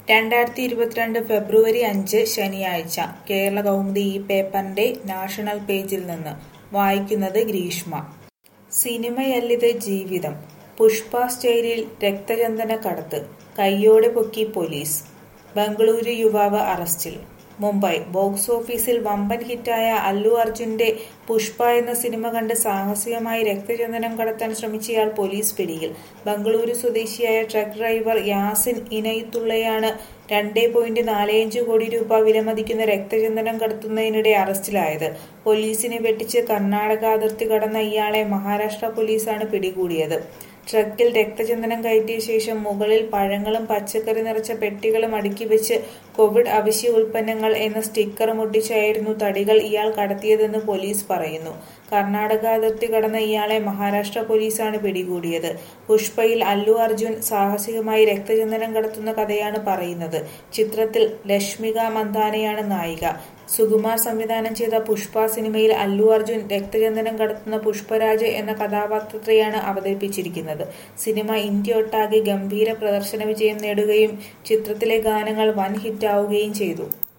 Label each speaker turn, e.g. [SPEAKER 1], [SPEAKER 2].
[SPEAKER 1] രണ്ടായിരത്തി ഇരുപത്തിരണ്ട് ഫെബ്രുവരി അഞ്ച് ശനിയാഴ്ച കേരള കൗമുദി ഈ പേപ്പറിന്റെ നാഷണൽ പേജിൽ നിന്ന് വായിക്കുന്നത് ഗ്രീഷ്മ സിനിമയല്ലിത് ജീവിതം പുഷ്പ സ്റ്റൈലിൽ രക്തചന്ദന കടത്ത് കയ്യോടെ പൊക്കി പോലീസ് ബംഗളൂരു യുവാവ് അറസ്റ്റിൽ മുംബൈ ബോക്സ് ഓഫീസിൽ വമ്പൻ ഹിറ്റായ അല്ലു അർജുന്റെ പുഷ്പ എന്ന സിനിമ കണ്ട് സാഹസികമായി രക്തചന്ദനം കടത്താൻ ശ്രമിച്ചയാൾ പോലീസ് പിടിയിൽ ബംഗളൂരു സ്വദേശിയായ ട്രക്ക് ഡ്രൈവർ യാസിൻ ഇനയത്തുള്ളയാണ് രണ്ടേ പോയിന്റ് നാലഞ്ച് കോടി രൂപ വിലമതിക്കുന്ന രക്തചന്ദനം കടത്തുന്നതിനിടെ അറസ്റ്റിലായത് പോലീസിനെ വെട്ടിച്ച് കർണാടക അതിർത്തി കടന്ന ഇയാളെ മഹാരാഷ്ട്ര പോലീസാണ് പിടികൂടിയത് ട്രക്കിൽ രക്തചന്ദനം കയറ്റിയ ശേഷം മുകളിൽ പഴങ്ങളും പച്ചക്കറി നിറച്ച പെട്ടികളും അടുക്കി വെച്ച് കോവിഡ് അവശ്യ ഉൽപ്പന്നങ്ങൾ എന്ന സ്റ്റിക്കറും ഒട്ടിച്ചായിരുന്നു തടികൾ ഇയാൾ കടത്തിയതെന്ന് പോലീസ് പറയുന്നു കർണാടക അതിർത്തി കടന്ന ഇയാളെ മഹാരാഷ്ട്ര പോലീസാണ് പിടികൂടിയത് പുഷ്പയിൽ അല്ലു അർജുൻ സാഹസികമായി രക്തചന്ദനം കടത്തുന്ന കഥയാണ് പറയുന്നത് ചിത്രത്തിൽ ലക്ഷ്മിക മന്ദാനയാണ് നായിക സുകുമാർ സംവിധാനം ചെയ്ത പുഷ്പ സിനിമയിൽ അല്ലു അർജുൻ രക്തചന്ദനം കടത്തുന്ന പുഷ്പരാജ് എന്ന കഥാപാത്രത്തെയാണ് അവതരിപ്പിച്ചിരിക്കുന്നത് സിനിമ ഇന്ത്യ ഒട്ടാകെ ഗംഭീര പ്രദർശന വിജയം നേടുകയും ചിത്രത്തിലെ ഗാനങ്ങൾ വൻ ഹിറ്റാവുകയും ചെയ്തു